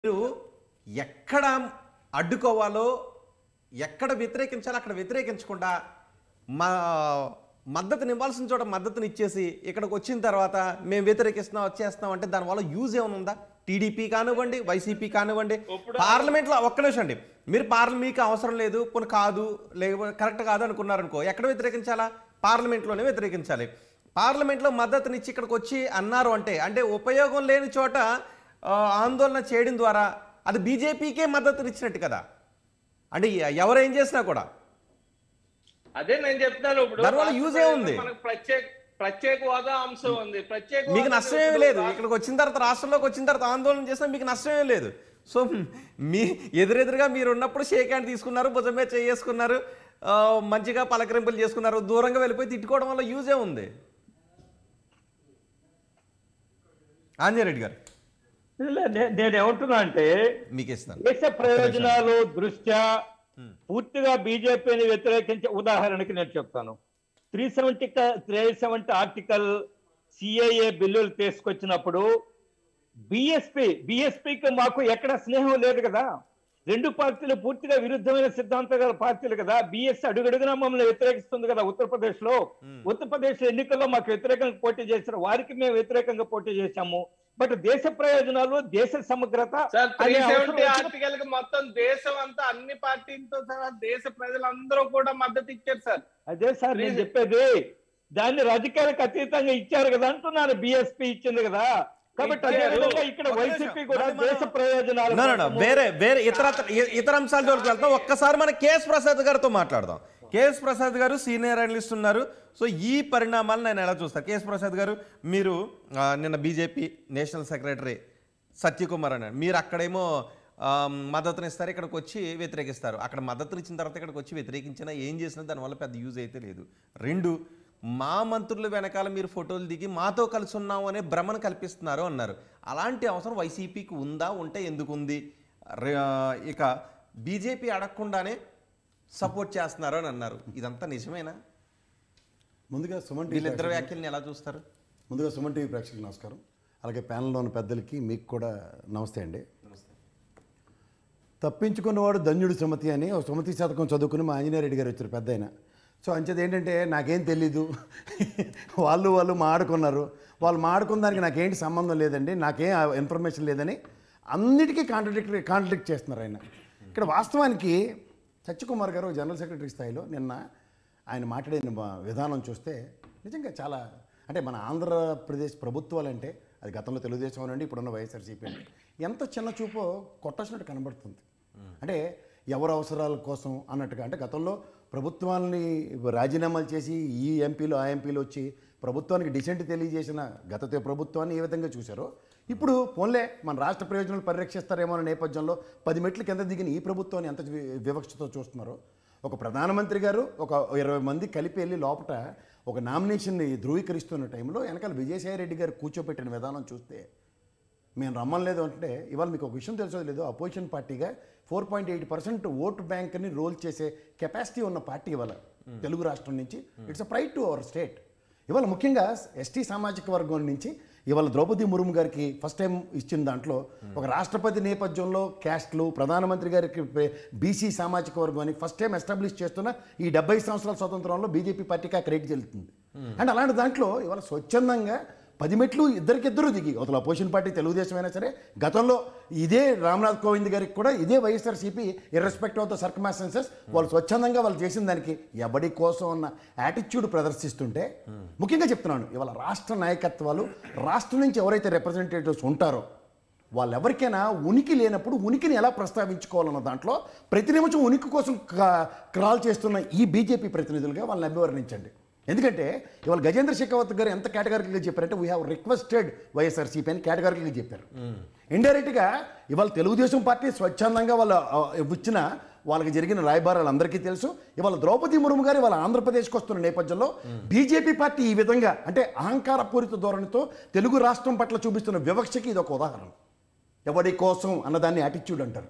మీరు ఎక్కడ అడ్డుకోవాలో ఎక్కడ వ్యతిరేకించాలో అక్కడ వ్యతిరేకించకుండా మా మద్దతుని ఇవ్వాల్సిన చోట మద్దతుని ఇచ్చేసి ఇక్కడికి వచ్చిన తర్వాత మేము వ్యతిరేకిస్తున్నాం వచ్చేస్తున్నాం అంటే దానివల్ల యూజ్ ఏమైనా ఉందా టీడీపీ కానివ్వండి వైసీపీ కానివ్వండి పార్లమెంట్లో ఒక్క నిమిషం అండి మీరు పార్లమెంట్ మీకు అవసరం లేదు కొన్ని కాదు లేకపోతే కరెక్ట్ కాదు అనుకున్నారనుకో ఎక్కడ వ్యతిరేకించాలా పార్లమెంట్లోనే వ్యతిరేకించాలి పార్లమెంట్లో మద్దతునిచ్చి ఇక్కడికి వచ్చి అన్నారు అంటే అంటే ఉపయోగం లేని చోట ఆ, ఆందోళన చేయడం ద్వారా అది బీజేపీకే మద్దతునిచ్చినట్టు కదా అంటే ఎ- ఎవరు ఏం చేసినా కూడా అదే నేను చెప్తాను ఇప్పుడు దానివల్ల use ఏ ఉంది? మనకు ప్రత్యేక ప్రత్యేక హోదా అంశం ఉంది ప్రత్యేక మీకు హోదా నష్టం ఏమీ ఇప్పుడు లేదు ఇక్కడికి వచ్చిన తర్వాత రాష్ట్రంలోకి వచ్చిన తర్వాత ఆందోళన చేసినా మీకు నష్టం ఏమీ లేదు సో మీ ఎదురెదురుగా మీరు ఉన్నప్పుడు షేక్ హ్యాండ్ తీసుకున్నారు భుజం మీద చేసుకున్నారు మంచిగా పలకరింపులు చేసుకున్నారు దూరంగా వెళ్ళిపోయి తిట్టుకోవడం వల్ల యూజే ఉంది ఆంజనేరెడ్డి గారు లే, నే- నేను ఏమంటున్నా అంటే మీకు ఇస్తాను దేశ ప్రయోజనాలు దృష్ట్యా పూర్తిగా బీజేపీని వ్యతిరేకించే ఉదాహరణకి నేను చెప్తాను three seventy three seventy article CIA బిల్లులు తీసుకొచ్చినప్పుడు బిఎస్పి బిఎస్పికి మాకు ఎక్కడ స్నేహం లేదు కదా రెండు పార్టీలు పూర్తిగా విరుద్ధమైన సిద్ధాంతాల పార్టీలు కదా బిఎస్ అడుగడుగునా మమ్మల్ని వ్యతిరేకిస్తుంది కదా ఉత్తరప్రదేశ్ లో ఉత్తరప్రదేశ్ ఎన్నికల్లో మాకు వ్యతిరేకంగా పోటీ చేశారు వారికి మేము వ్యతిరేకంగా పోటీ చేశాము బట్ దేశ ప్రయోజనాలు దేశ సమగ్రత సార్ త్రీ అనే అవసరం సెవెంటీ వచ్చినప్పుడు- ఆర్టికల్ కి మొత్తం దేశం అంతా అన్ని పార్టీలతో సహా దేశ ప్రజలందరూ కూడా మద్దతు ఇచ్చారు సార్ అదే సార్ నేను చెప్పేది దాన్ని రాజకీయాలకు అతీతంగా ఇచ్చారు కదా అంటున్నాను బిఎస్పీ ఇచ్చింది కదా కాబట్టి అదే ఇచ్చారు. విధంగా ఇక్కడ ఒక్క నిమిషం. వైసీపీ కూడా మళ్ళీ మనం- దేశ ప్రయోజనాలు No, no, no. వేరే వేరే ఇతర ఇతర అంశాల జోలికి వెళ్తాం ఒక్కసారి మన కేఎస్ ప్రసాద్ గారితో మాట్లాడదాం కేఎస్ ప్రసాద్ గారు సీనియర్ అనలిస్ట్ ఉన్నారు సో ఈ పరిణామాలు నేను ఎలా చూస్తాను కేఎస్ ప్రసాద్ గారు మీరు ఆ, నిన్న బీజేపీ నేషనల్ సెక్రటరీ సత్యకుమార్ అన్నారు మీరు అక్కడేమో ఆ, మద్దతునిస్తారు ఇక్కడికి వచ్చి వ్యతిరేకిస్తారు అక్కడ మద్దతునిచ్చిన తర్వాత ఇక్కడికి వచ్చి వ్యతిరేకించినా ఏం చేసినా దానివల్ల పెద్ద యూజ్ అయితే లేదు రెండు మా మంత్రుల వెనకాల మీరు ఫోటోలు దిగి మాతో కలిసి ఉన్నాము అనే భ్రమను కల్పిస్తున్నారు అన్నారు అలాంటి అవసరం వైసీపీకి ఉందా ఉంటే ఎందుకు ఉంది రే- ఆ, ఇక బీజేపీ అడగకుండానే సపోర్ట్ చేస్తున్నారు అని అన్నారు ఇదంతా నిజమేనా ముందుగా సుమన్ టీవీ వీళ్ళిద్దరు ప్రేక్షకులు- వ్యాఖ్యల్ని ఎలా చూస్తారు ముందుగా సుమన్ టీవీ ప్రేక్షకులకు నమస్కారం అలాగే ప్యానల్లో ఉన్న పెద్దలకి మీకు కూడా నమస్తే అండి తప్పించుకున్నవాడు ధన్యుడు సుమతి అని ఒక సుమతి శతకం చదువుకుని మా ఆంజనేయ రెడ్డి గారు వచ్చారు పెద్ద ఆయన సో అంచేది ఏంటంటే నాకేం తెలీదు వాళ్ళు వాళ్ళు మాడుకున్నారు వాళ్ళు మాడుకున్న దానికి నాకేంటి సంబంధం లేదండి నాకేం ఆ ఇన్ఫర్మేషన్ లేదని అన్నిటికీ కాంట్రడిక్ట్ కాంట్రడిక్ట్ చేస్తున్నారు ఆయన ఇక్కడ వాస్తవానికి సత్యకుమార్ గారు జనరల్ సెక్రటరీ స్థాయిలో నిన్న ఆయన మాట్లాడిన బ- విధానం చూస్తే నిజంగా చాలా అంటే మన ఆంధ్రప్రదేశ్ ప్రభుత్వాలంటే అది గతంలో తెలుగుదేశం అనండి ఇప్పుడున్న వైఎస్ఆర్సీపీ అండి ఎంత చిన్న చూపో కొట్టొచ్చినట్టు కనబడుతుంది అంటే ఎవరి అవసరాల కోసం అన్నట్టుగా అంటే గతంలో ప్రభుత్వాన్ని రాజీనామాలు చేసి ఈ ఎంపీలు ఆ ఎంపీలు వచ్చి ప్రభుత్వానికి డిసెంట్ తెలియజేసిన గత తే- ప్రభుత్వాన్ని ఏ విధంగా చూశారో ఇప్పుడు పోన్లే మన రాష్ట్ర ప్రయోజనాలు పరిరక్షిస్తారేమో అనే నేపథ్యంలో పది మెట్లు కింద దిగిన ఈ ప్రభుత్వాన్ని ఎంత వి- వివక్షతో చూస్తున్నారో ఒక ప్రధానమంత్రి గారు ఒక ఇరవై మంది కలిపి వెళ్ళి లోపట ఒక నామినేషన్ని ధృవీకరిస్తున్న టైంలో వెనకాల విజయసాయి రెడ్డి గారు కూర్చోపెట్టిన విధానం చూస్తే మేము రమ్మలేదు అంటే ఇవాళ మీకు ఒక విషయం తెలుసో లేదు అపోజిషన్ పార్టీగా four point eight percent vote బ్యాంక్ని రోల్ చేసే కెపాసిటీ ఉన్న పార్టీ ఇవాళ తెలుగు రాష్ట్రం నుంచి it's a pride to our state ఇవాళ ముఖ్యంగా ఎస్టీ సామాజిక వర్గం నుంచి ఇవాళ ద్రౌపది ముర్ము గారికి ఫస్ట్ టైం ఇచ్చిన దాంట్లో ఒక రాష్ట్రపతి నేపథ్యంలో క్యాస్ట్లు ప్రధానమంత్రి గారికి బీసీ సామాజిక వర్గాన్ని ఫస్ట్ టైం ఎస్టాబ్లిష్ చేస్తున్న ఈ డెబ్బై సంవత్సరాల స్వతంత్రంలో బీజేపీ పార్టీకి ఆ క్రెడిట్ చెల్లుతుంది అండ్ అలాంటి దాంట్లో ఇవాళ స్వచ్ఛందంగా పది మెట్లు ఇద్దరికిద్దరు దిగి అవతల అపోజిషన్ పార్టీ తెలుగుదేశం అయినా సరే గతంలో ఇదే రామ్నాథ్ కోవింద్ గారికి కూడా ఇదే YSRCP irrespective of the circumstances వాళ్ళు స్వచ్ఛందంగా వాళ్ళు చేసిన దానికి ఎవడి కోసం ఉన్న యాటిట్యూడ్ ప్రదర్శిస్తుంటే ముఖ్యంగా చెప్తున్నాను ఇవాళ రాష్ట్ర నాయకత్వాలు రాష్ట్రం నుంచి ఎవరైతే రిప్రజెంటేటివ్స్ ఉంటారో వాళ్ళెవరికైనా ఉనికి లేనప్పుడు ఉనికిని ఎలా ప్రస్తావించుకోవాలన్న దాంట్లో ప్రతి నిమిషం ఉనికి కోసం కా- క్రాల్ చేస్తున్న ఈ బీజేపీ ప్రతినిధులుగా వాళ్ళని అభివర్ణించండి ఎందుకంటే ఇవాళ గజేంద్ర శేఖావత్ గారు ఎంత కేటగారికల్గా చెప్పారంటే వీ హ్యావ్ రిక్వెస్టెడ్ వైఎస్ఆర్సీపీ అని కేటగారికల్గా చెప్పారు ఇండైరెక్ట్గా ఇవాళ తెలుగుదేశం పార్టీ స్వచ్ఛందంగా వాళ్ళ ఆ, ఇచ్చిన వాళ్ళకి జరిగిన రాయబారాలు అందరికీ తెలుసు ఇవాళ ద్రౌపది ముర్ము గారు ఇవాళ ఆంధ్రప్రదేశ్కి వస్తున్న నేపథ్యంలో బీజేపీ పార్టీ ఈ విధంగా అంటే అహంకారపూరిత ధోరణితో తెలుగు రాష్ట్రం పట్ల చూపిస్తున్న వివక్షకి ఇది ఒక ఉదాహరణ ఎవడి కోసం అన్నదాన్ని యాటిట్యూడ్ అంటారు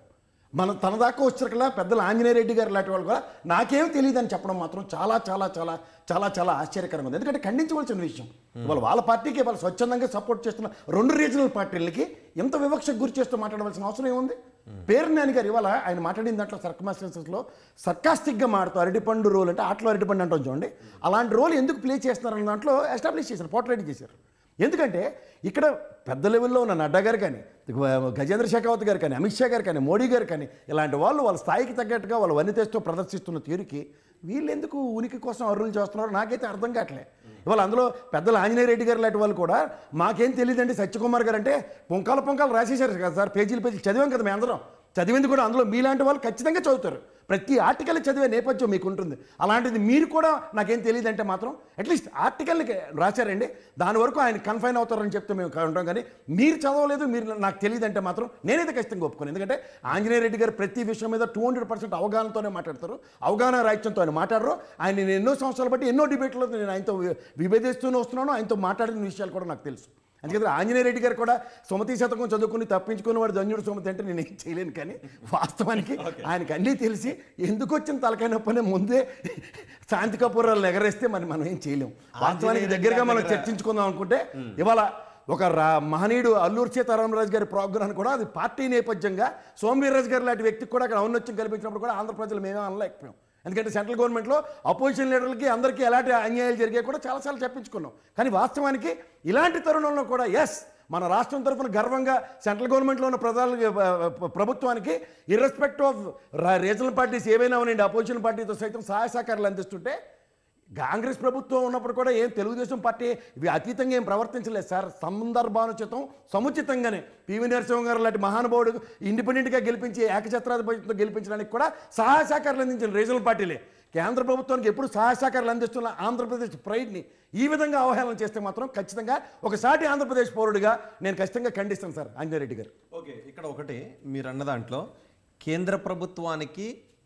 మన తన దాకా వచ్చాకల్లా పెద్దలు ఆంజనేయ రెడ్డి గారు లాంటి వాళ్ళు కూడా నాకేం తెలియదు అని చెప్పడం మాత్రం చాలా చాలా చాలా చాలా చాలా ఆశ్చర్యకరంగా ఉంది ఎందుకంటే ఖండించవలసిన విషయం ఇవాళ వాళ్ళ పార్టీకి వాళ్ళు స్వచ్ఛందంగా సపోర్ట్ చేస్తున్న రెండు రీజనల్ పార్టీలకి ఎంత వివక్షకు గురి చేస్తూ మాట్లాడవలసిన అవసరం ఏముంది పేరు నాని గారు ఇవాళ ఆయన మాట్లాడిన దాంట్లో సర్కమాస్టెన్సెస్లో సర్కాస్టిక్గా మాడుతూ అరటిపండు రోల్ అంటే ఆటలో అరటిపండు అంటాం చూడండి అలాంటి రోల్ ఎందుకు ప్లే చేస్తున్నారన్న దాంట్లో ఎస్టాబ్లిష్ చేశారు పోర్ట్రేట్ చేశారు ఎందుకంటే ఇక్కడ పెద్ద లెవెల్లో ఉన్న నడ్డా గారు కానీ గజేంద్ర షెకావత్ గారు కానీ అమిత్ షా గారు కానీ మోడీ గారు కానీ ఇలాంటి వాళ్ళు వాళ్ళ స్థాయికి తగ్గట్టుగా వాళ్ళ వనితేస్తూ ప్రదర్శిస్తున్న తీరుకి వీళ్ళు ఎందుకు ఉనికి కోసం అర్రులు చేస్తున్నారో నాకైతే అర్థం కావట్లే ఇవాళ అందులో పెద్దలు ఆంజనేయ రెడ్డి గారు లాంటి వాళ్ళు కూడా మాకేం తెలియదండి సత్యకుమార్ గారు అంటే పొంకాల పొంకాలు రాసేశారు కదా సార్ పేజీలు పేజీలు చదివాం కదా మేము అందరం చదివింది కూడా అందులో మీలాంటి వాళ్ళు ఖచ్చితంగా చదువుతారు ప్రతి ఆర్టికల్ చదివే నేపథ్యం మీకు ఉంటుంది అలాంటిది మీరు కూడా నాకేం తెలియదు అంటే మాత్రం అట్లీస్ట్ ఆర్టికల్కి రాశారండి దాని వరకు ఆయన కన్ఫైన్ అవుతారని చెప్తే మేము ఉంటాం కానీ మీరు చదవలేదు మీరు నాకు తెలియదు అంటే మాత్రం నేనైతే ఖచ్చితంగా ఒప్పుకోను ఎందుకంటే ఆంజనేయ రెడ్డి గారు ప్రతి విషయం మీద టూ హండ్రెడ్ పర్సెంట్ అవగాహనతోనే మాట్లాడతారు అవగాహన రాహిత్యంతో ఆయన మాట్లాడరు ఆయన నేను ఎన్నో సంవత్సరాలు బట్టి ఎన్నో డిబేట్లో నేను ఆయనతో వి- విభేదిస్తూనే వస్తున్నాను ఆయనతో మాట్లాడిన విషయాలు కూడా నాకు తెలుసు అందుకని ఆంజనేయ రెడ్డి గారు కూడా సుమతి శతకం చదువుకుని తప్పించుకుని వాడు ధన్యుడు సుమతి అంటే నేను ఏం చేయలేను కానీ వాస్తవానికి ఆయనకి అన్నీ తెలిసి ఎందుకు వచ్చిన తలకాయ నొప్పని ముందే శాంతి కపూరాలు ఎగరేస్తే మరి మనం ఏం చేయలేం వాస్తవానికి దగ్గరగా మనం చర్చించుకుందాం అనుకుంటే ఇవాళ ఒక రా మహనీయుడు అల్లూరు సీతారామరాజు గారి ప్రోగ్రాం కూడా అది పార్టీ నేపథ్యంగా సోమవీర్రాజు గారు లాంటి వ్యక్తికి కూడా అక్కడ ఔన్నత్యం కల్పించినప్పుడు కూడా ఆంధ్ర ప్రజలు మేమే అనలేకపోయాం ఎందుకంటే సెంట్రల్ గవర్నమెంట్లో అపోజిషన్ లీడర్లకి అందరికీ ఎలాంటి అన్యాయాలు జరిగాయి కూడా చాలాసార్లు చెప్పించుకున్నాం కానీ వాస్తవానికి ఇలాంటి తరుణంలో కూడా ఎస్ మన రాష్ట్రం తరఫున గర్వంగా సెంట్రల్ గవర్నమెంట్లో ఉన్న ప్రధాన ప్రభుత్వానికి ఇర్రెస్పెక్ట్ ఆఫ్ రీజనల్ పార్టీస్ ఏవైనా ఉన్నాయండి అపోజిషన్ పార్టీతో సైతం సహాయ సహకారాలు అందిస్తుంటే కాంగ్రెస్ ప్రభుత్వం ఉన్నప్పుడు కూడా ఏం తెలుగుదేశం పార్టీ ఇవి అతీతంగా ఏం ప్రవర్తించలేదు సార్ సందర్భానుచితం సముచితంగానే పివి నరసింహ గారు లాంటి మహానుభావుడు ఇండిపెండెంట్గా గెలిపించి ఏకఛత్రాధిపత్యంతో గెలిపించడానికి కూడా సహాయ సహకారాలు అందించిన రీజనల్ పార్టీలే కేంద్ర ప్రభుత్వానికి ఎప్పుడు సహాయ సహకారాలు అందిస్తున్న ఆంధ్రప్రదేశ్ ప్రైడ్ని ఈ విధంగా అవహేళన చేస్తే మాత్రం ఖచ్చితంగా ఒకసారి ఆంధ్రప్రదేశ్ పౌరుడిగా నేను ఖచ్చితంగా ఖండిస్తాను సార్ అంజారెడ్డి గారు ఓకే ఇక్కడ ఒకటి మీరు అన్న దాంట్లో కేంద్ర ప్రభుత్వానికి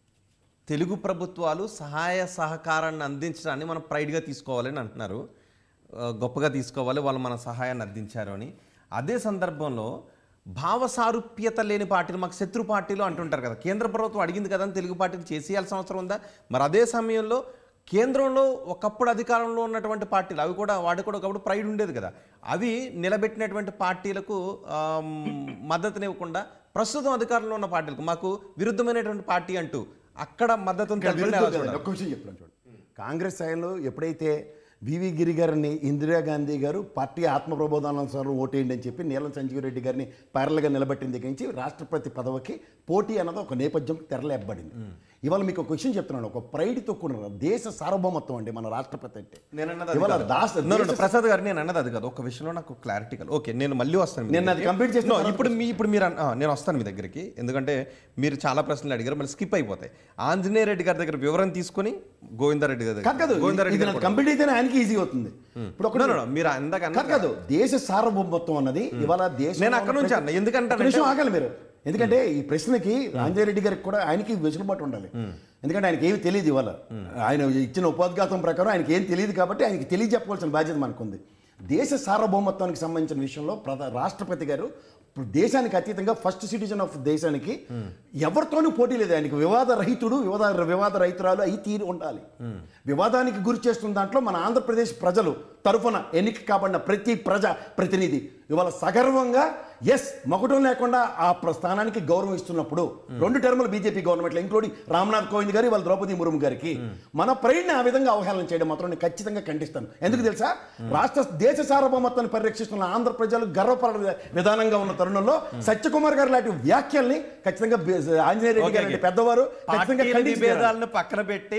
తెలుగు ప్రభుత్వాలు సహాయ సహకారాన్ని అందించడాన్ని మనం ప్రైడ్గా తీసుకోవాలని అంటున్నారు ఆ, గొప్పగా తీసుకోవాలి వాళ్ళు మన సహాయాన్ని అందించారు అని అదే సందర్భంలో భావ సారూప్యత లేని పార్టీలు మాకు శత్రు పార్టీలు అంటుంటారు కదా కేంద్ర ప్రభుత్వం అడిగింది కదా అని తెలుగు పార్టీలు చేసేయాల్సిన అవసరం ఉందా మరి అదే సమయంలో కేంద్రంలో ఒకప్పుడు అధికారంలో ఉన్నటువంటి పార్టీలు అవి కూడా వాటి కూడా ఒకప్పుడు ప్రైడ్ ఉండేది కదా అవి నిలబెట్టినటువంటి పార్టీలకు ఆమ్, మద్దతునివ్వకుండా ప్రస్తుతం అధికారంలో ఉన్న పార్టీలకు మాకు విరుద్ధమైనటువంటి పార్టీ అంటూ అక్కడ మద్దతును తెలపడం ఎలా విరుద్ధం చూడాలి? కదండి. ఒక్క విషయం చెప్తాను చూడండి కాంగ్రెస్ స్థాయిలో ఎప్పుడైతే వివి గిరి గారిని ఇందిరాగాంధీ గారు పార్టీ ఆత్మప్రబోధానుసారం ఓటేయండి అని చెప్పి నీలం సంజీవ్ రెడ్డి గారిని ప్యారల్గా నిలబెట్టిన దగ్గర నుంచి రాష్ట్రపతి పదవికి పోటీ అన్నది ఒక నేపథ్యం తెరలేపబడింది ఇవాళ మీకు ఒక విషయం చెప్తున్నాను ఒక ప్రైడ్తో కూడిన దేశ సార్వభౌమత్వం అండి మన రాష్ట్రపతి అంటే నేను అన్నది అది ఇవాళ కాదు. Das No, no, no, Prasad గారు నేను అన్నది అది కాదు ఒక విషయంలో నాకు క్లారిటీ కాదు ఓకే నేను మళ్ళీ వస్తాను మీ నేను అది దగ్గరికి. complete చేసిన No, తర్వాత ఇప్పుడు మీ ఇప్పుడు మీరు అన్న- ఆ, నేను వస్తాను మీ దగ్గరికి ఎందుకంటే మీరు చాలా ప్రశ్నలు అడిగారు మళ్ళీ స్కిప్ అయిపోతాయి ఆంజనేయ రెడ్డి గారి దగ్గర వివరణ తీసుకొని గోవిందారెడ్డి గారి కాదు కాదు దగ్గర గోవిందారెడ్డి ఇది గారు నాకు కూడా. కంప్లీట్ అయితేనే ఆయనకి ఈజీ అవుతుంది ఇప్పుడు ఒకటి No, no, no, మీరు ఇందాక కాదు అన్నారు కాదు దేశ సార్వభౌమత్వం అన్నది ఇవాళ దేశం నేను అక్కడ నుంచి అన్నా. ఎందుకంటే నిమిషం ఆగాలి మీరు ఎందుకంటే ఈ ప్రశ్నకి రాంజయ్ రెడ్డి గారికి కూడా ఆయనకి వెసులుబాటు ఉండాలి ఎందుకంటే ఆయనకి ఏమి తెలియదు ఇవాళ ఆయన ఇచ్చిన ఉపోద్ఘాతం ప్రకారం ఆయనకి ఏం తెలియదు కాబట్టి ఆయనకి తెలియజెప్పవలసిన బాధ్యత మనకుంది దేశ సార్వభౌమత్వానికి సంబంధించిన విషయంలో ప్రధా రాష్ట్రపతి గారు ఇప్పుడు దేశానికి అతీతంగా ఫస్ట్ సిటిజన్ ఆఫ్ దేశానికి ఎవరితోనూ పోటీ లేదు ఆయనకి వివాద రహితుడు వివాద వివాద రహితురాలు అయి తీరి ఉండాలి వివాదానికి గురి చేస్తున్న దాంట్లో మన ఆంధ్రప్రదేశ్ ప్రజలు తరఫున ఎన్నిక కాబడిన ప్రతి ప్రజా ప్రతినిధి ఇవాళ సగర్వంగా ఎస్ మకుటం లేకుండా ఆ ప్ర- స్థానానికి గౌరవం ఇస్తున్నప్పుడు రెండు టర్ములు బీజేపీ గవర్నమెంట్లో ఇంక్లూడింగ్ రామ్నాథ్ కోవింద్ గారు ఇవాళ ద్రౌపది ముర్ము గారికి మన ప్రైడ్ని ఆ విధంగా అవహేళన చేయడం మాత్రం నేను ఖచ్చితంగా ఖండిస్తాను ఎందుకు తెలుసా రాష్ట్ర దేశ సార్వభౌమత్వాన్ని పరిరక్షిస్తున్న ఆంధ్ర ప్రజలు గర్వపడ విధానంగా ఉన్న తరుణంలో సత్యకుమార్ గారు లాంటి వ్యాఖ్యల్ని ఖచ్చితంగా బి- ఆంజనేయ రెడ్డి ఓకే, గారు ఓకే. లాంటి పెద్దవారు ఖచ్చితంగా పార్టీల ఖండించారు విభేదాలను పక్కన పెట్టి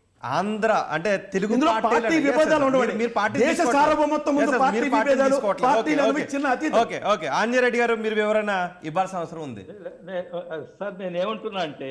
ఆంధ్ర అంటే తెలుగు ఇందులో పార్టీలు పార్టీ అంటే- Yes, విభేదాలు sir. ఉండవండి. మీరు- మీరు పార్టీ దేశ తీసుకోవట్లేదు. సార్వభౌమత్వం ముందు Yes, sir. పార్టీ మీరు పార్టీ విభేదాలు, తీసుకోవట్లేదు. పార్టీలు ఓకే, అనేవి ఓకే. చిన్న అతీతం. ఓకే ఓకే ఆంజనేరెడ్డి గారు మీరు వివరణ ఇవ్వాల్సిన అవసరం ఉంది నే- సార్ నేను ఏమంటున్నా అంటే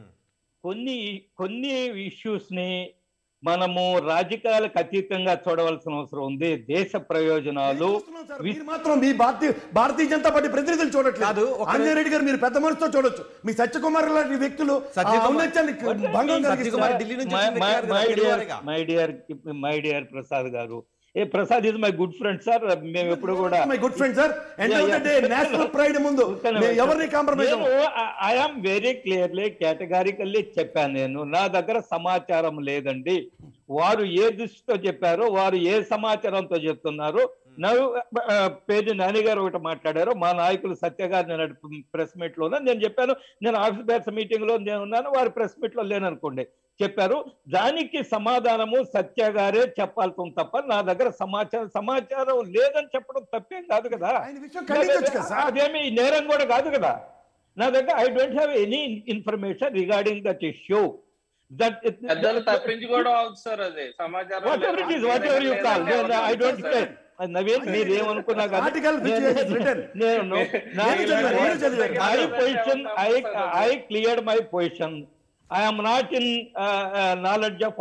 కొన్ని కొన్ని ఇష్యూస్ ని మనము రాజకీయాలకు అతీతంగా చూడవలసిన అవసరం ఉంది దేశ ప్రయోజనాలు చూస్తున్నాం సార్, మీరు మాత్రం మీ భారతీయ భారతీయ జనతా పార్టీ ప్రతినిధులు కాదు, చూడట్లేదు ఒక- ఆంజనేయ రెడ్డి గారు మీరు పెద్ద మనసుతో చూడొచ్చు మీ సత్యకుమార్ లాంటి వ్యక్తులు ఆ సత్యకుమార్- ఔన్నత్యాన్ని భంగం సత్యకుమార్ కలిగిస్తున్నారు ఢిల్లీ నుంచి వచ్చిన వ్యక్తి కాదు కదా, మై డియర్ తెలుగువాడిగా. My dear my dear Prasad గారు a Prasad is my good friend sir మేము ఎప్పుడు కూడా my good friend sir end Yeah, of the yeah. Day national pride ముందు మేము ఎవరిని కాంప్రమైజ్ నేను ఐఆమ్ వెరీ క్లియర్లీ కేటగారికల్లీ చెప్పాను నేను నా దగ్గర సమాచారం లేదండి వారు ఏ దృష్టితో చెప్పారో వారు ఏ సమాచారంతో చెప్తున్నారు నవ్వు ఆ, పేరు నాని గారు ఒకటి మాట్లాడారు మా నాయకులు సత్య గారు నేను ప్రెస్ మీట్ లోనే నేను చెప్పాను నేను ఆఫీస్ బేర్స్ మీటింగ్ లో నేను ఉన్నాను వారు ప్రెస్ మీట్ లో లేననుకోండి చెప్పారు దానికి సమాధానము సత్య గారే చెప్పాల్సి తప్ప నా దగ్గర సమాచారం సమాచారం లేదని చెప్పడం తప్పేం కాదు కదా ఆయన విషయం ఖండించొచ్చు కదా సార్. అదేమి నేరం కూడా కాదు కదా నా దగ్గర I don't have any information regarding that issue that పెద్దలు తప్పించుకోవడం అవుతుంది సార్ అది సమాచారం whatever it is whatever you call I don't care Naveen మీరు ఏమనుకున్నా కానీ Article which నేను- is written. నేను నా- నేను చదివాను, నేను చదివాను. my position I I cleared my position I am not in uh, uh, knowledge of